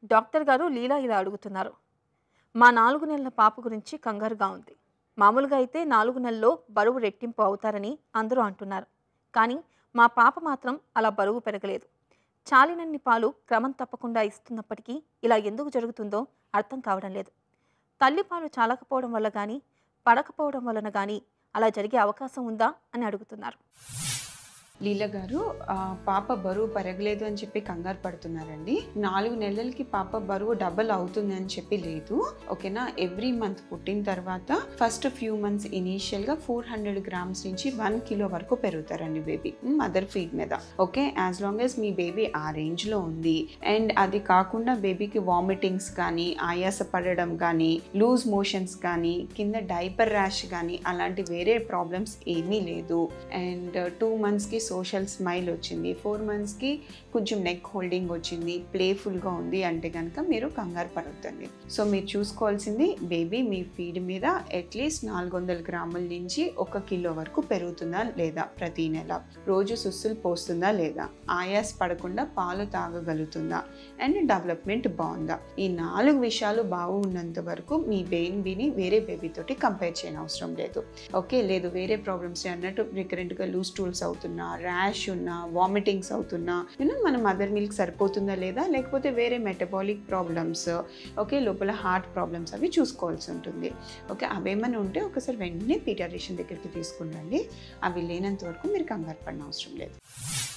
doctor గారు లీలా ఇలా అడుగుతున్నారు మా నాలుగు నెలల పాప గురించి కంగారుగా ఉంది మామూలుగా అయితే నాలుగు నెలల్లో బరువు రెట్టింపు అవుతారని అందరూ అంటున్నారు కానీ మా పాప మాత్రం అలా బరువు పెరగలేదు చాలినన్ని పాలు క్రమం తప్పకుండా ఇస్తున్నప్పటికీ ఇలా ఎందుకు జరుగుతుందో అర్థం కావడం లేదు తల్లి పాలు చాలకపోవడం వల్ల కానీ పడకపోవడం వలన కానీ అలా జరిగే అవకాశం ఉందా అని అడుగుతున్నారు లీల గారు ఆ, పాప బరువు పెరగలేదు అని చెప్పి కంగారు పడుతున్నారండి నాలుగు నెలలకి పాప బరువు డబల్ అవుతుంది అని చెప్పి లేదు ఓకేనా ఎవ్రీ మంత్ పుట్టిన తర్వాత ఫస్ట్ ఫ్యూ మంత్స్ ఇనీషియల్గా ఫోర్ హండ్రెడ్ గ్రామ్స్ నుంచి వన్ కిలో వరకు పెరుగుతారండి బేబీ మదర్ ఫీడ్ మీద ఓకే యాజ్ లాంగ్ యాజ్ మీ బేబీ ఆ రేంజ్లో ఉంది అండ్ అది కాకుండా బేబీకి వామిటింగ్స్ కానీ ఆయాస పడడం కానీ లూజ్ మోషన్స్ కానీ కింద డైపర్ ర్యాష్ కానీ అలాంటి వేరే ప్రాబ్లమ్స్ ఏమీ లేదు అండ్ టూ మంత్స్కి సోషల్ స్మైల్ వచ్చింది ఫోర్ మంత్స్కి కొంచెం నెక్ హోల్డింగ్ వచ్చింది ప్లేఫుల్గా ఉంది అంటే కనుక మీరు కంగారు పడొద్దండి సో మీరు చూసుకోవాల్సింది బేబీ మీ ఫీడ్ మీద అట్లీస్ట్ నాలుగు వందల గ్రాముల నుంచి ఒక కిలో వరకు పెరుగుతుందా లేదా ప్రతి నెల రోజు సుస్సులు పోస్తుందా లేదా ఆయాస్ పడకుండా పాలు తాగగలుగుతుందా అండ్ డెవలప్మెంట్ బాగుందా ఈ నాలుగు విషయాలు బాగున్నంత వరకు మీ బేబీని వేరే బేబీతోటి కంపేర్ చేయని అవసరం లేదు ఓకే లేదు వేరే ప్రాబ్లమ్స్ అన్నట్టు రికరెంట్గా లూజ్ టూల్స్ అవుతున్నా ర్యాష్ ఉన్నా వామిటింగ్స్ అవుతున్నా యూనో మన మదర్ మిల్క్ సరిపోతుందా లేదా లేకపోతే వేరే మెటబాలిక్ ప్రాబ్లమ్స్ ఓకే లోపల హార్ట్ ప్రాబ్లమ్స్ అవి చూసుకోవాల్సి ఉంటుంది ఓకే అవేమైనా ఉంటే ఒకసారి వెంటనే పీడియాట్రిషియన్ దగ్గరికి తీసుకుని రండి అవి లేనంత వరకు మీరు కంగారు పడిన అవసరం లేదు